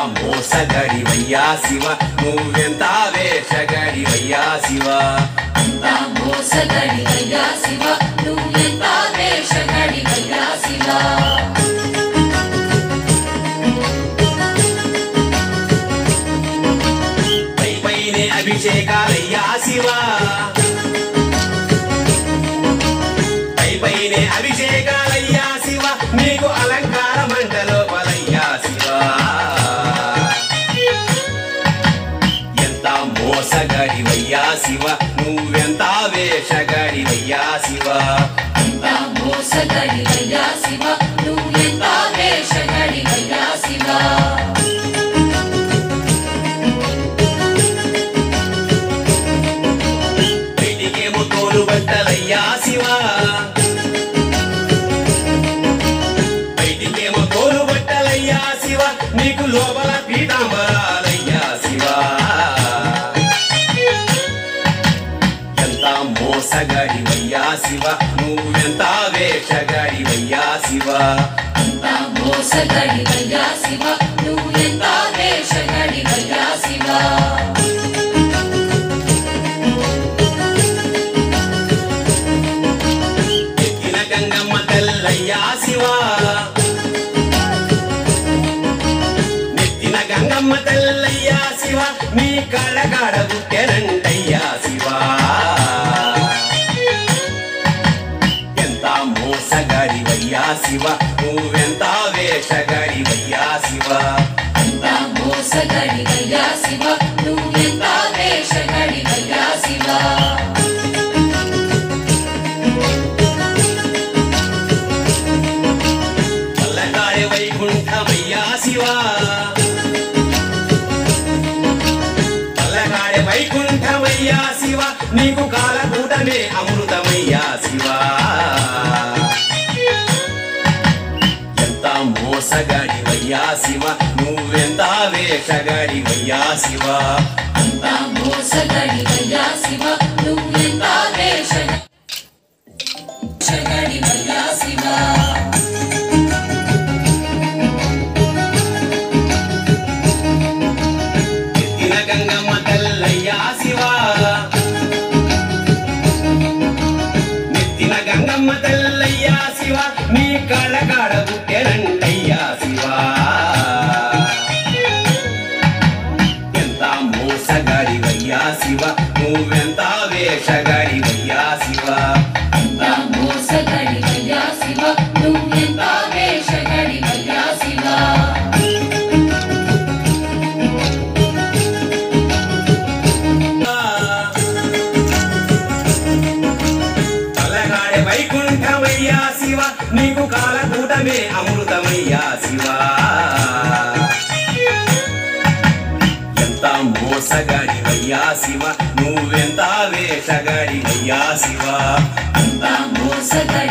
మోసగడివయ్యా శివ నువ్వెంత వేషగడివయ్యా శివ అంత మోసగడివయ్యా శివ నువ్వెంత వేషగడివయ్యా శివ పై పైనే అభిషేకాలయ్యా శివ పై పైనే అభిషేకాలయ్యా శివ నీకు అలంకార మంటలోపలయ్యా శివ ఎంత మోసగడివయ్యా శివ నువ్వెంత వేషగడివయ్యా శివ అంత మోసగడివయ్యా శివ నువ్వెంత వేషగడివయ్యా శివ బయటికేమో తోలు బట్టలయ్యా శివ బయటికేమో తోలు బట్టలయ్యా శివ నీకు లోపల పీతాంబరాలయ్యా శివ ఎంత మోసగాడివయ్యా శివ నువ్వెంత వేషగాడివయ్యా శివ అంత మోసగడివయ్యా శివ నువ్వెంత వేషగడివయ్యా శివ ఎక్కిన గంగమ్మ తెల్లయ్యా శివ నెత్తిన గంగమ్మ తెల్లయ్యా శివ నీ కళ్ళగాడ గుట్టెనంటయ్యా శివ ఎంత మోసగాడివయ్యా శివ నువ్వెంత వేషగాడివయ్యా శివ అంత మోసగడివయ్యా శివ నువ్వెంత వేషగడివయ్యా శివ చల్లగాడే వైకుంఠమయ్యా శివ చల్లగాడే వైకుంఠమయ్యా శివ నీకు కాలకూటమే అమృతమయ్యా శివ ఎంత మోసగాడివయ్యా శివ నువ్వెంత వేషగాడివయ్యా శివ అంత మోసగడివయ్యా శివ నువ్వెంత వేషగడివయ్యా శివ ఎత్తిన గంగమ్మ తెల్లయ్యా శివ నెత్తిన గంగమ్మ తెల్లయ్యా శివ నీ కళ్ళకాడ గుట్టెనంటయ్యా శివ ఎంత మోసగాడివయ్యా శివ నువ్వెంత వేషగాడివయ్యా శివ అంత మోసగడివయ్యా శివ నువ్వెంత వేషగడివయ్యా శివ చల్లగాడే వైకుంఠమయ్యా శివ నీకు కాలకూటమే అమృతమయ్యా శివ ఎంత మోసగాడివయ్యా శివ నువ్వెంత వేషగాడివయ్యా శివ అంత మోసగడి